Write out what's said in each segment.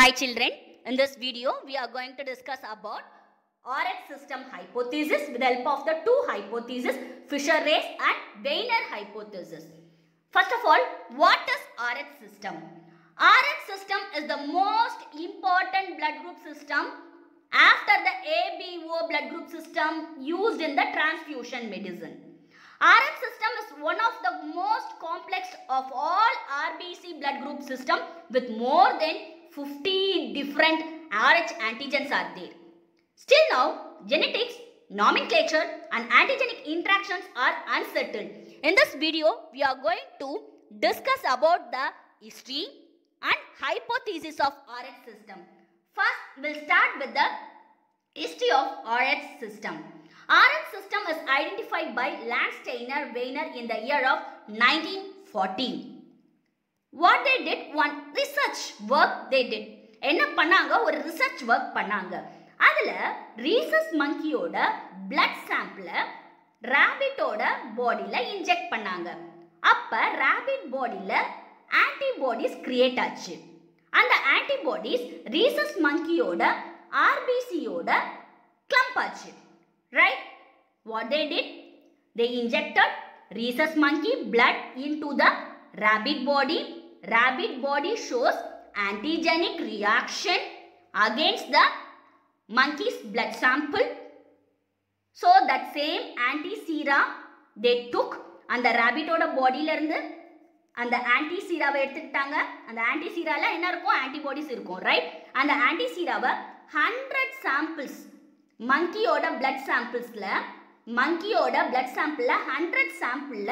Hi children, in this video we are going to discuss about RH system hypothesis with the help of the two hypotheses Fisher-Race and Weiner hypothesis. First of all, what is RH system? RH system is the most important blood group system after the ABO blood group system used in the transfusion medicine. RH system is one of the most complex of all RBC blood group system with more than 50 different RH antigens are there. Still now, genetics, nomenclature and antigenic interactions are unsettled. In this video, we are going to discuss about the history and hypothesis of RH system. First, we'll start with the history of RH system. RH system is identified by Landsteiner Weiner in the year of 1940. What they did, one research work they did. என்ன பண்ணாங்க ஒரு research work பண்ணாங்க அதில் rhesus மங்கியோட blood சாம்பிளை ரேபிட்டோட பாடியில் inject பண்ணாங்க அப்போ rapid பாடியில் ஆன்டிபாடிஸ் கிரியேட் ஆச்சு அந்த ஆன்டிபாடிஸ் ரீசஸ் மங்கியோட ஆர்பிசியோட கிளம்ப் ஆச்சு right what they did they injected rhesus monkey blood into the rabbit body rabbit body shows antigenic reaction against the monkey's blood sample so that same antisera they took அந்த ரேபிட்டோட பாடியில இருந்து அந்த ஆன்டிசீராவை எடுத்துக்கிட்டாங்க அந்த ஆன்டிசீரால என்ன இருக்கும் ஆன்டிபாடிஸ் இருக்கும் ரைட் அந்த ஆன்டிசீராவை ஹண்ட்ரட் சாம்பிள்ஸ் மங்கியோட பிளட் சாம்பிள்ஸில் மங்கியோட பிளட் சாம்பிளில் ஹண்ட்ரட் சாம்பிளில்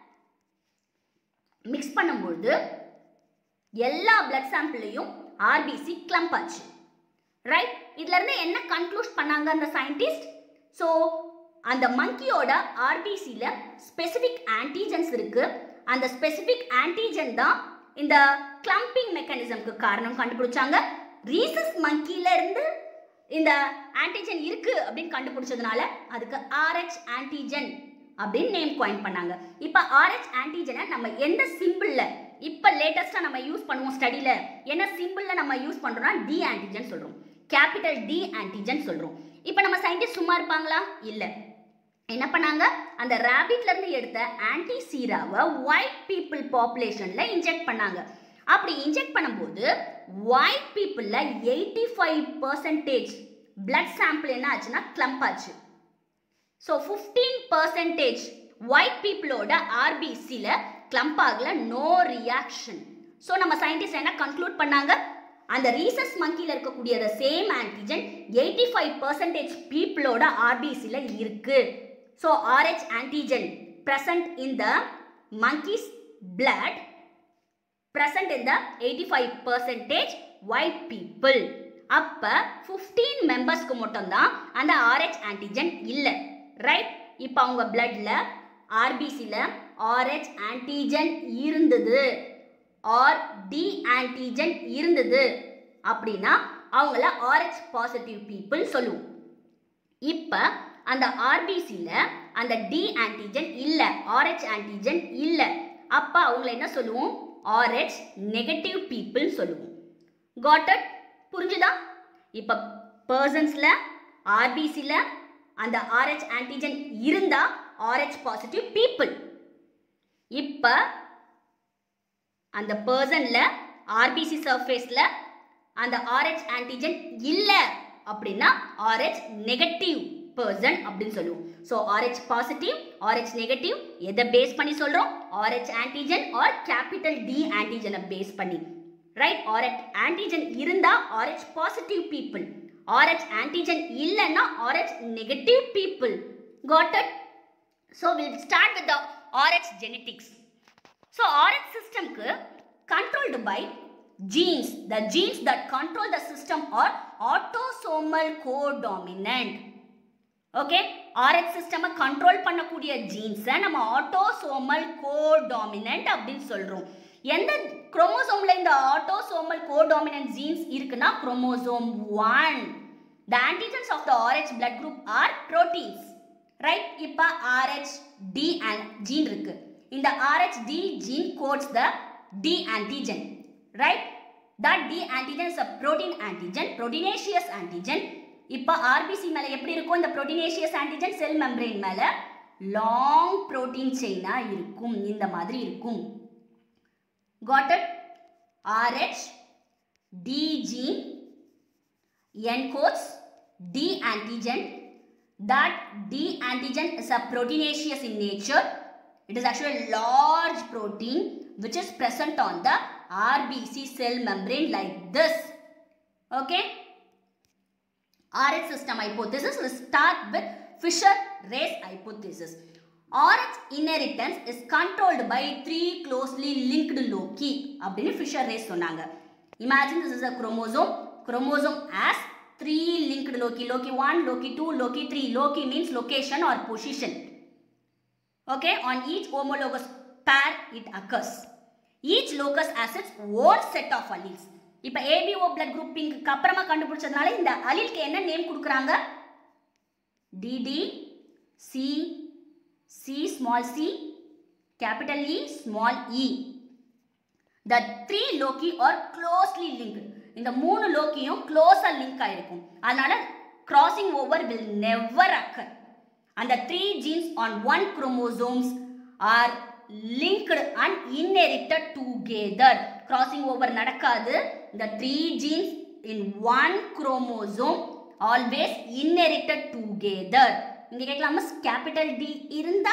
மிக்ஸ் பண்ணும்பொழுது எல்லா பிளட் சாம்பிளையும் ஆர்பிசி கிளம்ப் ஆச்சு ரைட் இதுலேருந்து என்ன கன்க்ளூட் பண்ணாங்க அந்த சயின்டிஸ்ட் ஸோ அந்த மங்கியோட ஆர்பிசியில் ஸ்பெசிஃபிக் ஆன்டிஜன்ஸ் இருக்குது அந்த ஸ்பெசிஃபிக் ஆன்டிஜன் தான் இந்த கிளம்பிங் மெக்கானிசம்க்கு காரணம் கண்டுபிடிச்சாங்க ரீசஸ் மங்கியில இருந்து இந்த ஆன்டிஜன் இருக்கு அப்படின்னு கண்டுபிடிச்சதுனால அதுக்கு ஆர்ஹெச் ஆன்டிஜன் அப்படின்னு நேம் காயின் பண்ணாங்க இப்போ ஆர்ஹெச் ஆன்டிஜனை நம்ம எந்த சிம்பிளில் இப்போ லேட்டஸ்ட்டாக நம்ம யூஸ் பண்ணுவோம் ஸ்டடியில் என்ன சிம்பிளில் நம்ம யூஸ் பண்ணுறோம்னா டி ஆன்டிஜன் சொல்கிறோம் கேபிட்டல் டி ஆன்டிஜன் சொல்கிறோம் இப்போ நம்ம சயின்டிஸ்ட் சும்மா இருப்பாங்களா இல்லை என்ன பண்ணாங்க அந்த ரேபிட்ல இருந்து எடுத்த ஆன்டி சீராவை ஒயிட் பீப்புள் பாப்புலேஷனில் இன்ஜெக்ட் பண்ணாங்க அப்படி இன்ஜெக்ட் பண்ணும்போது ஒயிட் பீப்புளில் eighty five percentage blood sample என்ன ஆச்சுன்னா கிளம்ப் ஆச்சு ஸோ ஃபிஃப்டீன் பர்சன்டேஜ் ஒயிட் பீப்புளோட ஆர்பிசியில் கிளம்ப் ஆகல நோ ரியாக்ஷன் ஸோ நம்ம சயின்டிஸ்ட் என்ன கன்க்ளூட் பண்ணாங்க அந்த ரீசஸ் மங்கியில் இருக்கக்கூடிய same antigen eighty five percentage பீப்புளோட ஆர்பிசியில் இருக்கு so Rh antigen present in the monkey's blood present in the 85 percentage white people அப்ப 15 மெம்பர்ஸ்க்கு மட்டும்தான் அந்த ஆர்ஹெச் ஆன்டிஜன் இல்லை ரைட் இப்போ அவங்க பிளட்ல ஆர்பிசியில் ஆர்ஹெச் ஆன்டிஜன் இருந்தது ஆர் டி ஆன்டிஜன் இருந்தது அப்படின்னா அவங்கள ஆர்ஹெச் பாசிட்டிவ் பீப்புள் சொல்லுவோம் இப்போ அந்த ஆர்பிசியில் அந்த டி ஆன்டிஜன் இல்லை ஆர்ஹெச் ஆன்டிஜன் இல்லை அப்போ அவங்கள என்ன சொல்லுவோம் ஆர்ஹெச் நெகட்டிவ் பீப்புள் சொல்லுவோம் காட்டட் புரிஞ்சுதா இப்போ பர்சன்ஸில் ஆர்பிசியில் அந்த ஆர்ஹெச் ஆன்டிஜன் இருந்தால் ஆர்ஹெச் பாசிட்டிவ் பீப்புள் இப்போ அந்த பர்சனில் ஆர்பிசி சர்ஃபேஸில் அந்த ஆர்ஹெச் ஆன்டிஜன் இல்லை அப்படின்னா ஆர்ஹெச் நெகட்டிவ் பர்சன் அப்படின்னு சொல்லுவோம் so Rh positive Rh negative எதை பேஸ் பண்ணி சொல்கிறோம் Rh antigen or capital D ஆன்டிஜனை பேஸ் பண்ணி ரைட் ஆர்ஹெச் ஆன்டிஜன் இருந்தால் Rh positive people Rh antigen இல்லைன்னா Rh negative people got it so will start with the Rh genetics so Rh சிஸ்டம்க்கு controlled by genes the genes that control the system are autosomal codominant okay Rh சிஸ்டமை control பண்ணக்கூடிய ஜீன்ஸை நம்ம autosomal கோடாமினன்ட் அப்படின்னு சொல்கிறோம் எந்த குரோமோசோமில் இந்த ஆட்டோசோமல் கோடாமினன்ட் ஜீன்ஸ் இருக்குன்னா chromosome one the antigens of the Rh blood group are proteins right இப்போ ஆர்ஹெச் டி ஜீன் இருக்கு இந்த Rh D gene codes the D antigen right that D antigen is a protein antigen, proteinaceous antigen. இப்போ RBC மேல எப்படி இருக்கும் இந்த proteinaceous antigen cell membrane மேல long protein செயினா இருக்கும் இந்த மாதிரி இருக்கும் got it RH D gene encodes D antigen that D antigen is a proteinaceous in nature it is actually a large protein which is present on the RBC cell membrane like this okay RH system hypothesis will start with Fisher-Race hypothesis. RH inheritance is controlled by three closely linked loci அப்படின்னு Fisher-Race சொன்னாங்க. Imagine this is a chromosome. Chromosome has three linked loci. Loci 1, loci 2, loci 3. Loci means location or position. Okay, on each homologous pair it occurs. Each locus has its own set of alleles. இப்போ ABO blood குரூப்பிங்க்கு அப்புறமா கண்டுபிடிச்சதுனால இந்த அலில்க்கு என்ன name கொடுக்குறாங்க D d C c small c capital E small e the three loci are closely link இந்த மூணு லோக்கியும் க்ளோஸாக லிங்க் ஆயிருக்கும் அதனால crossing over will never occur அந்த த்ரீ ஜீன்ஸ் ஆன் ஒன் குரோமோசோம்ஸ் are linked and inherited together crossing over நடக்காது the three genes in one chromosome always inherited together இங்க கேட்கலாமா capital D இருந்தா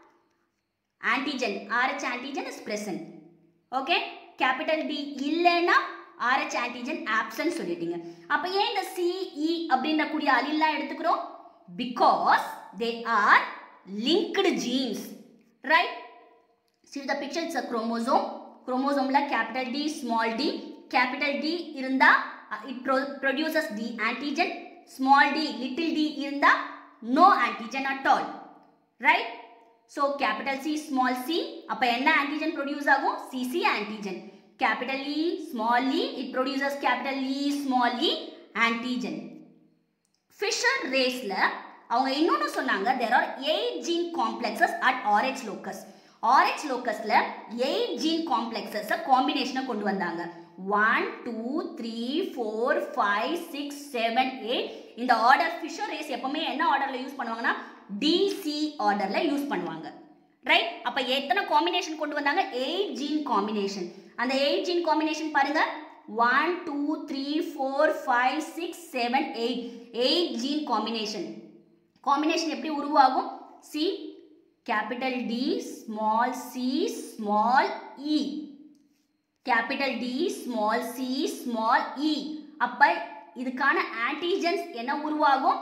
antigen RH antigen is present okay capital D இல்லைன்னா RH antigen absent சொல்லிட்டீங்க அப்ப ஏன் இந்த CE அப்படின்ற கூடிய அலில்லாம் எடுத்துக்கிறோம் because they are linked genes right see the picture it's a chromosome chromosomeல capital D small d capital D இருந்தா uh, it pro produces D antigen small d little d இருந்தா no antigen at all right so capital C small c அப்ப என்ன antigen produce ஆகும் CC antigen capital E small e it produces capital E small e antigen Fisher raceல அவங்க இன்னொன்னு சொன்னாங்க there are 8 gene complexes at RH locus RH locusல 8 gene complexes காம்பினேஷனை கொண்டு வந்தாங்க 1 2 3 4 5 6 7 8 இந்த order Fisher race எப்பவுமே என்ன ஆர்டர்ல யூஸ் பண்ணுவாங்கன்னா டிசி ஆர்டர்ல யூஸ் பண்ணுவாங்க ரைட் அப்ப எத்தனை காம்பினேஷன் கொண்டு வந்தாங்க 8 ஜீன் காம்பினேஷன் அந்த 8 ஜீன் காம்பினேஷன் பாருங்க 1 2 3 4 5 6 7 8 8 ஜீன் காம்பினேஷன் காம்பினேஷன் எப்படி உருவாகும் C capital D small c small e capital D small c small e அப்ப இதுக்கான ஆன்டிஜன்ஸ் என்ன உருவாகும்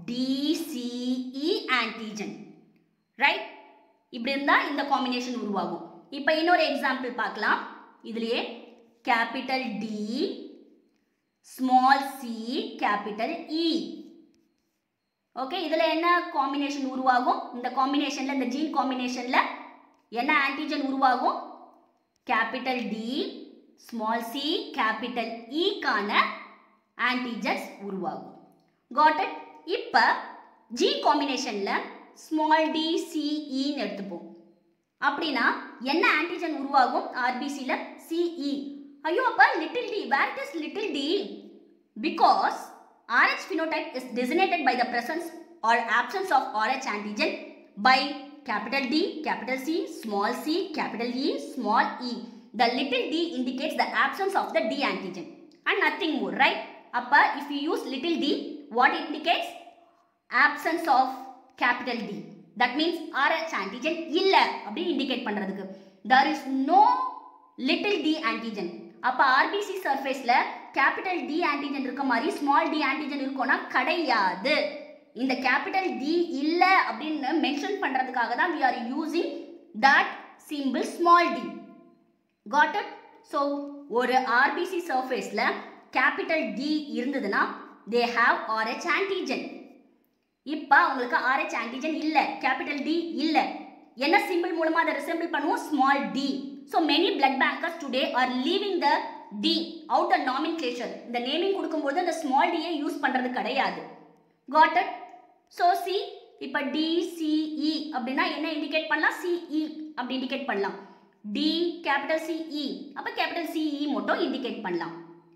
DCE ஆன்டிஜன் ரைட் இப்படி இருந்தா இந்த காம்பினேஷன் உருவாகும் இப்போ இன்னொரு எக்ஸாம்பிள் பார்க்கலாம் இதுலயே capital D small c capital E okay இதில் என்ன காம்பினேஷன் உருவாகும் இந்த காம்பினேஷனில் இந்த ஜீன் காம்பினேஷனில் என்ன ஆன்டிஜன் உருவாகும் capital D small c capital இக்கான ஆன்டிஜன்ஸ் உருவாகும் காட் இட் இப்போ ஜீன் காம்பினேஷனில் ஸ்மால் டி சிஇன்னு எடுத்துப்போம் அப்படின்னா என்ன ஆன்டிஜன் உருவாகும் ஆர்பிசியில் சிஇ ஐயோ அப்போ little d where it is little d because RH phenotype is designated by the presence or absence of RH antigen by capital D, capital C, small c, capital E, small e. The little d indicates the absence of the D antigen and nothing more, right? Appa, if you use little d, what it indicates? Absence of capital D. That means RH antigen இல்ல அப்படி indicate பண்றதுக்கு. There is no little d antigen. அப்ப RBC சர்ஃபேஸ்ல capital D antigen இருக்க மாதிரி small D antigen இருக்கும்னா கிடையாது இந்த கேபிட்டல் டி இல்ல அப்படின்னு மென்ஷன் பண்றதுக்காக தான் we are using that symbol small d got it so ஒரு ஆர்பிசி சர்ஃபேஸ்ல கேபிட்டல் டி இருந்ததுன்னா they have RH antigen இப்போ உங்களுக்கு RH antigen இல்ல கேபிட்டல் டி இல்ல என்ன சிம்பிள் மூலமா அதை ரிசெம்பிள் பண்ணுவோம் small d so many blood bankers today are leaving the d out the nomenclature இந்த நேமிங் கொடுக்கும்போது அந்த ஸ்மால் டியை யூஸ் பண்ணுறது கிடையாது காட் இட் ஸோ சி இப்போ டிசிஇ அப்படின்னா என்ன இண்டிகேட் பண்ணலாம் சிஇ அப்படி இண்டிகேட் பண்ணலாம் டி கேபிட்டல் சிஇ அப்போ கேபிட்டல் சிஇ மட்டும் இண்டிகேட் பண்ணலாம்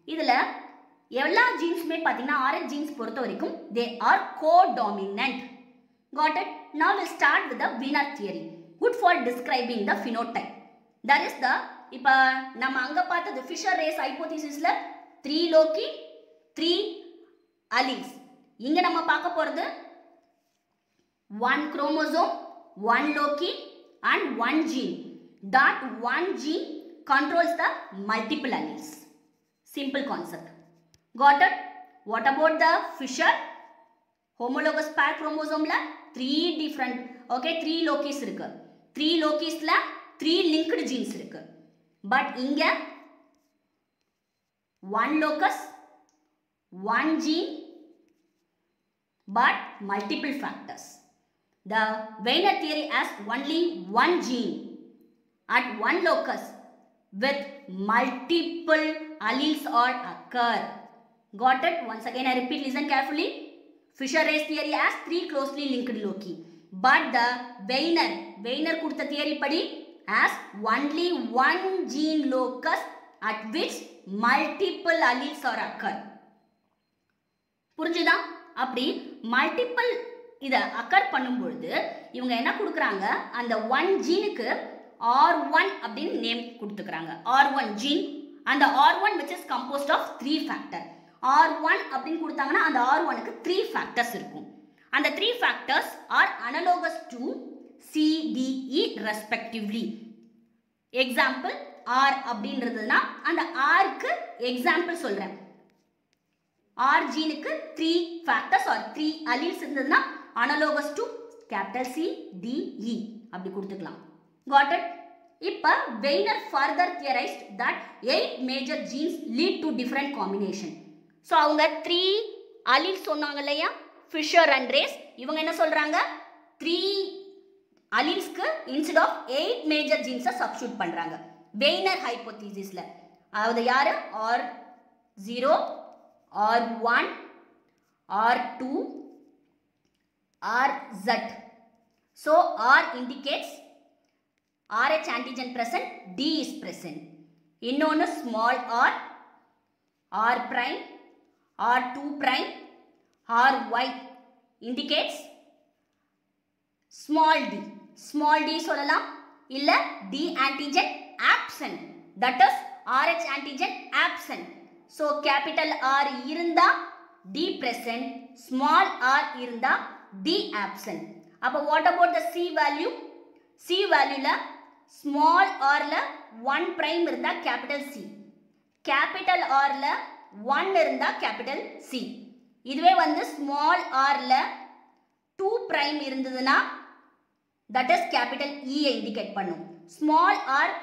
இதில் எல்லா ஜீன்ஸுமே பார்த்தீங்கன்னா ஆர்எச் ஜீன்ஸ் பொறுத்த வரைக்கும் they are go dominant got it now we'll start with the wiener theory good for describing the phenotype that is the இப்போ நம்ம அங்க பார்த்தது ஃபிஷர் ரேஸ் ஹைப்போதிசிஸ்ல த்ரீ லோக்கி த்ரீ அலீஸ் இங்க நம்ம பார்க்க போறது one chromosome one loci and one gene that one gene controls the multiple alleles simple concept got it what about the fisher homologous pair chromosome three different okay three loci இருக்கு three லோக்கிஸில் three linked genes இருக்கு but இங்கே one locus one gene but multiple factors the Wiener theory has only one gene at one locus with multiple alleles or occur. Got it? Once again I repeat, listen carefully. Fisher race theory has three closely linked loci. But the Weiner, Weiner கொடுத்த theory படி has only one gene locus at which multiple alleles are occur. புரிஞ்சுதா அப்படி multiple இதை occur பண்ணும்பொழுது இவங்க என்ன கொடுக்குறாங்க அந்த ஒன் ஜீனுக்கு ஆர் ஒன் அப்படின்னு நேம் கொடுத்துக்கிறாங்க ஆர் ஒன் ஜீன் அந்த R one which is composed of three factor R one அப்படின்னு கொடுத்தாங்கன்னா அந்த ஆர் ஒனுக்கு த்ரீ ஃபேக்டர்ஸ் இருக்கும் அந்த three factors are analogous to C D E respectively example R அப்படின்றதுனா அந்த ஆருக்கு எக்ஸாம்பிள் சொல்கிறேன் ஆர் ஜீனுக்கு three factors or three alleles இருந்ததுன்னா analogous to capital C D E அப்படி கொடுத்துக்கலாம் got it இப்ப Wiener further theorised that eight major genes lead to different combination so அவங்க த்ரீ அலில் சொன்னாங்க இல்லையா ஃபிஷர் அண்ட் ரேஸ் இவங்க என்ன சொல்றாங்க த்ரீ அலில்ஸ்க்கு இன்ஸ்டெட் ஆஃப் எயிட் மேஜர் ஜீன்ஸை சப்ஸ்டியூட் பண்றாங்க வெய்னர் ஹைப்போதீசிஸ்ல அதாவது யாரு R zero R one R two R Z so R indicates RH antigen present, D is present. இன்னொன்று small r, r prime, r2 prime, ry indicates small d. Small d சொல்லலாம் இல்ல D antigen absent. That is RH antigen absent. So capital R இருந்தா D present, small r இருந்தா D absent. அப்போ what about the C value? C வேல்யூல small ஆர்ல one prime இருந்தா capital C capital ஆர்ல one இருந்தா கேபிட்டல் சி இதுவே வந்து ஸ்மால் ஆர்ல டூ பிரைம் இருந்ததுன்னா that is capital E indicate பண்ணும் ஸ்மால் ஆர்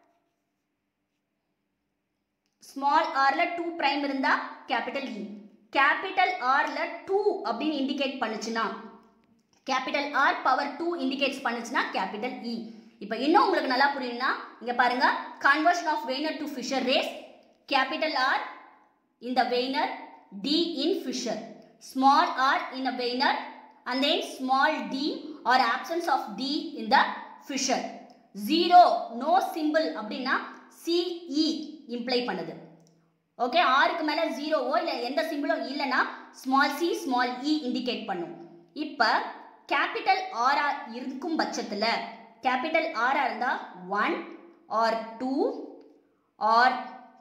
ஸ்மால் ஆர்ல டூ பிரைம் இருந்தா கேபிட்டல் இ கேபிட்டல் ஆர்ல டூ அப்படின்னு இண்டிகேட் பண்ணுச்சுன்னா capital R power two indicates பண்ணுச்சுன்னா கேபிட்டல் இ இப்போ இன்னும் உங்களுக்கு நல்லா புரியும்னா இங்கே பாருங்க conversion of Wiener to Fisher Race capital R in the Weiner, D in Fisher, small r in a Weiner and then small d or absence of d in the Fisher. Zero, no symbol அப்படின்னா CE imply பண்ணுது okay ஆருக்கு மேலே ஜீரோவோ இல்லை எந்த சிம்பிளும் இல்லைன்னா small c small e indicate பண்ணும் இப்போ கேபிட்டல் ஆரா இருக்கும் பட்சத்தில் கேபிட்டல் ஆரா இருந்தால் one R two R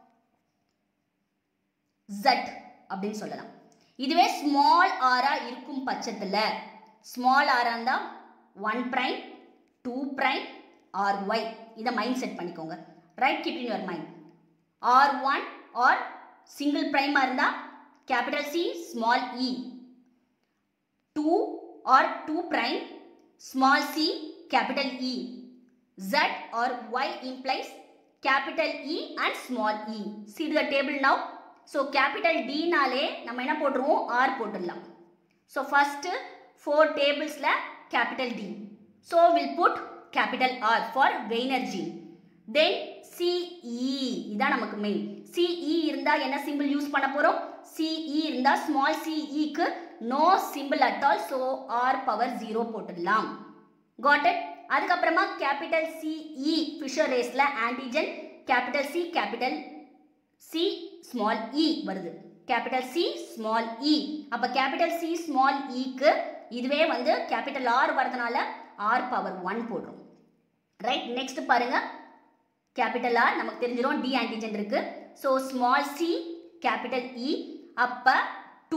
Z அப்படின்னு சொல்லலாம் இதுவே ஸ்மால் ஆரா இருக்கும் பட்சத்தில் ஸ்மால் ஆரா இருந்தால் one prime two prime R Y இதை மைண்ட் செட் பண்ணிக்கோங்க right keep in your mind R one R single ப்ரைமாக இருந்தால் capital C small e two R two prime small c capital E Z or Y implies capital E and small e. See the table now. So capital D நாலே நம்ம என்ன போட்டுருவோம் R போட்டுடலாம். So first four tablesல capital D. So we'll put capital R for Weiner gene. Then CE இதான் நமக்கு main CE இருந்தா என்ன simple use பண்ண போறோம் CE இருந்தா small CE க்கு no symbol at all so R power 0 போட்டுடலாம் got it அதுக்கப்புறமா கேபிட்டல் சிஇ ஃபிஷர் ரேஸில் antigen capital C capital C small e வருது கேபிட்டல் சி ஸ்மால் இ அப்போ கேபிட்டல் சி ஸ்மால் இக்கு இதுவே வந்து கேபிட்டல் ஆர் வரதுனால ஆர் பவர் ஒன் போடுறோம் ரைட் நெக்ஸ்ட் பாருங்க கேபிட்டல் ஆர் நமக்கு தெரிஞ்சிடும் டி ஆன்டிஜன் இருக்கு so small c capital E அப்போ டூ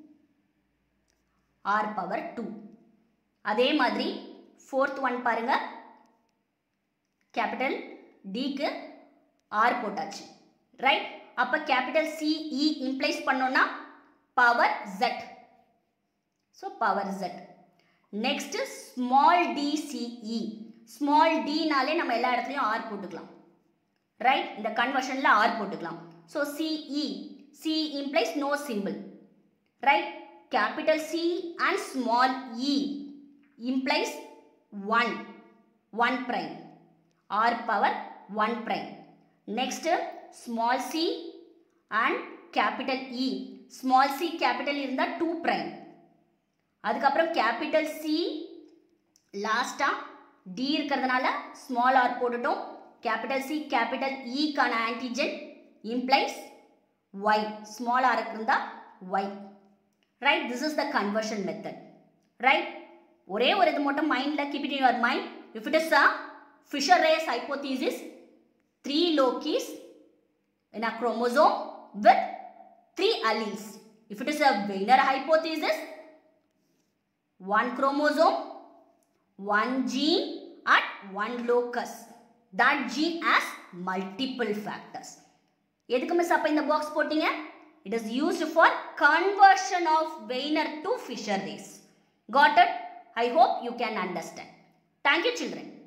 ஆர் பவர் டூ அதே மாதிரி ஃபோர்த் ஒன் பாருங்க கேபிட்டல் டிக்கு ஆர் போட்டாச்சு ரைட் அப்போ கேபிட்டல் சிஇ இம்ப்ளைஸ் பண்ணோம்னா power Z so power Z next small d c e small டினாலே நம்ம எல்லா இடத்துலையும் ஆர் போட்டுக்கலாம் ரைட் இந்த கன்வர்ஷனில் ஆர் போட்டுக்கலாம் so c e c implies no symbol right capital C and small e implies one one prime R power one prime next small c and capital E small c capital இருந்தால் two prime அதுக்கப்புறம் capital C லாஸ்ட்டாக d இருக்கிறதுனால small r போட்டுட்டோம் capital C capital இக்கான antigen implies Y small r இருந்தால் Y right this is the conversion method right ஒரே ஒரு இது மட்டும் மைண்டில் keep it in your mind if it is a Fisher race hypothesis three loci in a chromosome with three alleles. If it is a Wiener hypothesis, one chromosome, one gene at one locus. That gene has multiple factors. எதுக்கு miss அப்போ இந்த box போட்டீங்க it is used for conversion of Wiener to Fisher Race got it I hope you can understand thank you children